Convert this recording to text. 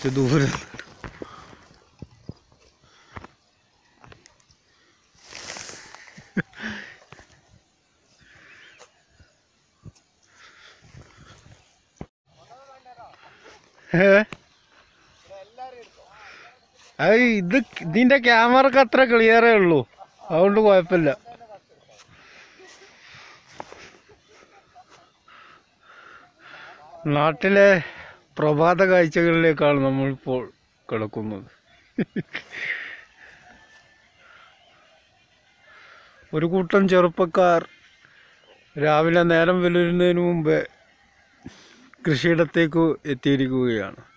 കുറച്ച് ദൂരം ഏ അത് ഇത് ഇതിന്റെ ക്യാമറക്ക് അത്ര ക്ലിയറേ ഉള്ളൂ അതുകൊണ്ട് കുഴപ്പമില്ല നാട്ടിലെ പ്രഭാത കാഴ്ചകളിലേക്കാണ് നമ്മളിപ്പോൾ കിടക്കുന്നത് ഒരു കൂട്ടം ചെറുപ്പക്കാർ രാവിലെ നേരം വെല്ലുന്നതിന് മുമ്പേ കൃഷിയിടത്തേക്ക് എത്തിയിരിക്കുകയാണ്